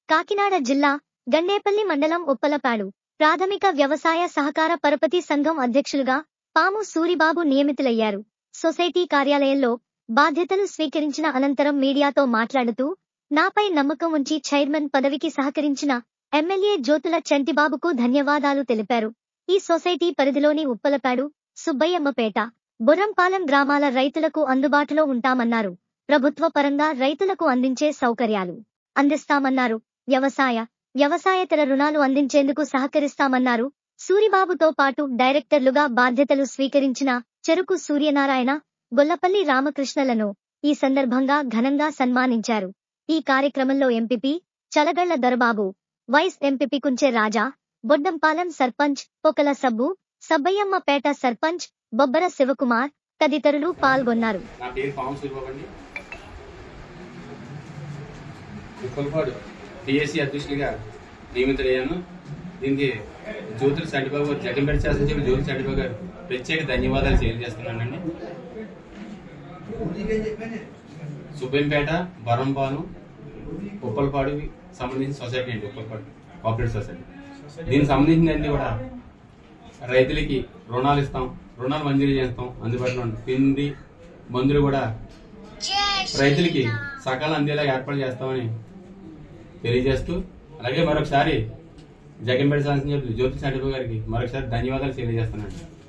కాకినాడ జిల్లా గండేపల్లి మండలం ఉప్పలపాడు ప్రాథమిక వ్యవసాయ సహకార పరపతి సంఘం అధ్యక్షులుగా పాము సూరిబాబు నియమితులయ్యారు సొసైటీ కార్యాలయంలో బాధ్యతలు స్వీకరించిన అనంతరం మీడియాతో మాట్లాడుతూ నాపై నమ్మకం ఉంచి చైర్మన్ పదవికి సహకరించిన ఎమ్మెల్యే జ్యోతుల చంటిబాబుకు ధన్యవాదాలు తెలిపారు ఈ సొసైటీ పరిధిలోని ఉప్పలపాడు సుబ్బయ్యమ్మపేట బుర్రంపాలెం గ్రామాల రైతులకు అందుబాటులో ఉంటామన్నారు ప్రభుత్వ పరంగా రైతులకు అందించే సౌకర్యాలు అందిస్తామన్నారు వ్యవసాయ వ్యవసాయేతర రుణాలు అందించేందుకు సహకరిస్తామన్నారు సూరిబాబుతో పాటు డైరెక్టర్లుగా బాధ్యతలు స్వీకరించిన చెరుకు సూర్యనారాయణ గొల్లపల్లి రామకృష్ణలను ఈ సందర్భంగా ఘనంగా సన్మానించారు ఈ కార్యక్రమంలో MPP Chalagalla Dorababu vice MPP Kunche Raja Boddampalem sarpanch Pokala Sabbu Sabbayyammapeta sarpanch బొబ్బర శివకుమార్ తదితరులు పాల్గొన్నారు నా పేరు పాము సూరిబాబు అండి ఉప్పలపాడు టిఎస్సి అధ్యక్షులుగా నియమితులయ్యాను దీనికి జ్యోతుల చంటిబాబు గారు జగన్పేట శాసనసభ్యులు జ్యోతి చంటిబాబు గారు ప్రత్యేక ధన్యవాదాలు తెలియజేస్తున్నానండి సుబ్బెంపేట బరంపాను ఉప్పలపాడు సంబంధించిన సొసైటీ అండి ఉప్పలపాడు కోఆపరేటివ్ సొసైటీ దీనికి సంబంధించినది కూడా రైతులకి రుణాలు ఇస్తాం రుణాలు మంజూరు చేస్తాం అందుబాటులో ఉంది. తిండి మందులు కూడా రైతులకి సకాలం అందేలా ఏర్పాటు చేస్తామని తెలియజేస్తూ అలాగే మరొకసారి జగన్పేట శాసనసభ్యులు జ్యోతి చంద్రబాబు గారికి మరొకసారి ధన్యవాదాలు తెలియజేస్తున్నాను